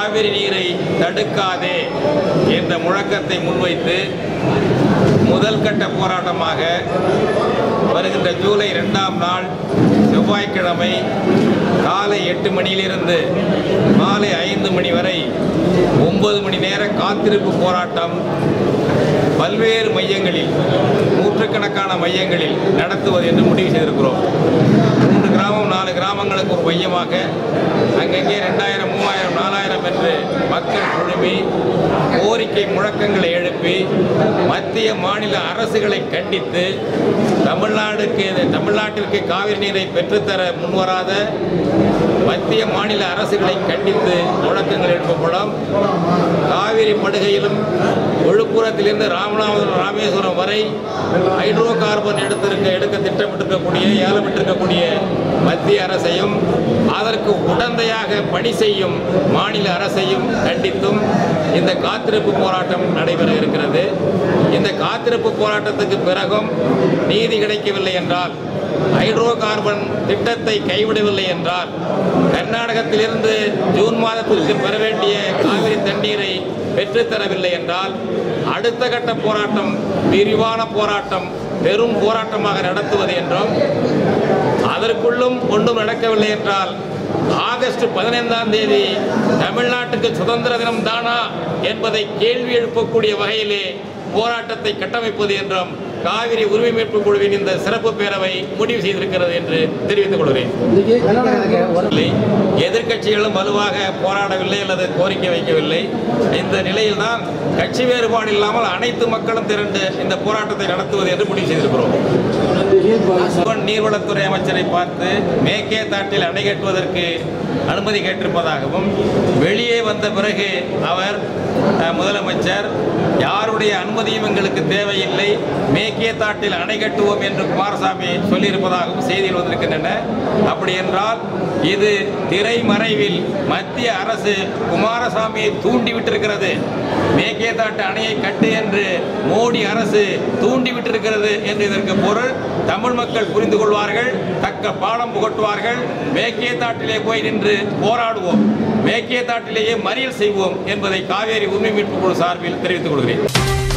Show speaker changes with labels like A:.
A: காவிரி நீரை தடுக்காதே என்ற முழக்கத்தை முன்வைத்து முதல் கட்ட போராட்டமாக வருகின்ற ஜூலை இரண்டாம் நாள் செவ்வாய்க்கிழமை காலை எட்டு மணியிலிருந்து மாலை ஐந்து மணி வரை ஒன்பது மணி நேர காத்திருப்பு போராட்டம் பல்வேறு மையங்களில் நூற்றுக்கணக்கான மையங்களில் நடத்துவது என்று முடிவு செய்திருக்கிறோம் மூன்று கிராமம் நாலு கிராமங்களுக்கு ஒரு மையமாக அங்கங்கே ரெண்டாயிரம் மூவாயிரம் நாலாயிரம் என்று மக்கள் குழுமி கோரிக்கை முழக்கங்களை எழுப்பி மத்திய மாநில அரசுகளை கண்டித்து தமிழ்நாடுக்கு தமிழ்நாட்டிற்கு காவிரி நீரை பெற்றுத்தர முன்வராத மத்திய மாநில அரசுகளை கண்டித்து முழக்கங்கள் எழுப்பப்படும் காவிரி படுகையிலும் விழுப்புரத்திலிருந்து ராமநாதபுரம் ராமேஸ்வரம் வரை ஹைட்ரோ கார்பன் எடுத்திருக்க எடுக்க திட்டமிட்டிருக்கக்கூடிய ஏலமிட்டிருக்கக்கூடிய மத்திய அரசையும் அதற்கு உடந்தையாக பணி செய்யும் மாநில அரசையும் கண்டித்தும் இந்த காத்திருப்பு போராட்டம் நடைபெற இருக்கிறது இந்த காத்திருப்பு போராட்டத்துக்கு பிறகும் நீதி கிடைக்கவில்லை என்றால் ஹைட்ரோ கார்பன் திட்டத்தை கைவிடவில்லை என்றால் கர்நாடகத்திலிருந்து ஜூன் மாதத்திற்கு பெற வேண்டிய காவிரி தண்ணீரை பெற்றுத்தரவில்லை என்றால் அடுத்த கட்ட போராட்டம் விரிவான போராட்டம் பெரும் போராட்டமாக நடத்துவது என்றும் அதற்குள்ளும் ஒன்றும் நடக்கவில்லை என்றால் ஆகஸ்ட் பதினைந்தாம் தேதி தமிழ்நாட்டுக்கு சுதந்திர தினம் தானா என்பதை கேள்வி எழுப்பக்கூடிய வகையிலே போராட்டத்தை கட்டமைப்பது என்றும் காவிரி உரிமை மீட்பு குழுவின் இந்த சிறப்பு பேரவை முடிவு செய்திருக்கிறது என்று தெரிவித்துக் கொள்கிறேன் இல்லை எதிர்க்கட்சிகளும் வலுவாக போராடவில்லை அல்லது கோரிக்கை வைக்கவில்லை இந்த நிலையில்தான் கட்சி வேறுபாடு இல்லாமல் அனைத்து மக்களும் திரண்டு இந்த போராட்டத்தை நடத்துவது என்று முடிவு செய்திருக்கிறோம் சிவன் நீர்வளத்துறை அமைச்சரை பார்த்து மேற்கே தாட்டில் அணை கட்டுவதற்கு அனுமதி கேட்டிருப்பதாகவும் வெளியே வந்த பிறகு அவர் அஹ், முதலமைச்சர் யாருடைய அனுமதியும் எங்களுக்கு தேவையில்லை மேற்கே தாட்டில் அணை கட்டுவோம் என்று குமாரசாமி சொல்லியிருப்பதாகவும் செய்திகள் வந்திருக்கின்றன அப்படி என்றால் இது திரைமறைவில் மத்திய அரசு குமாரசாமியை தூண்டிவிட்டிருக்கிறது மேற்கே தாட்டு அணையை கட்டு என்று மோடி அரசு தூண்டிவிட்டிருக்கிறது என்று இதற்கு பொருள் தமிழ் மக்கள் புரிந்து கொள்வார்கள் தக்க பாடம் புகட்டுவார்கள் மேற்கே தாட்டிலே போய் நின்று போராடுவோம் மேற்கே தாட்டிலேயே மறியல் செய்வோம் என்பதை காவேரி உரிமை மீட்பு குழு சார்பில் தெரிவித்துக் கொள்கிறேன்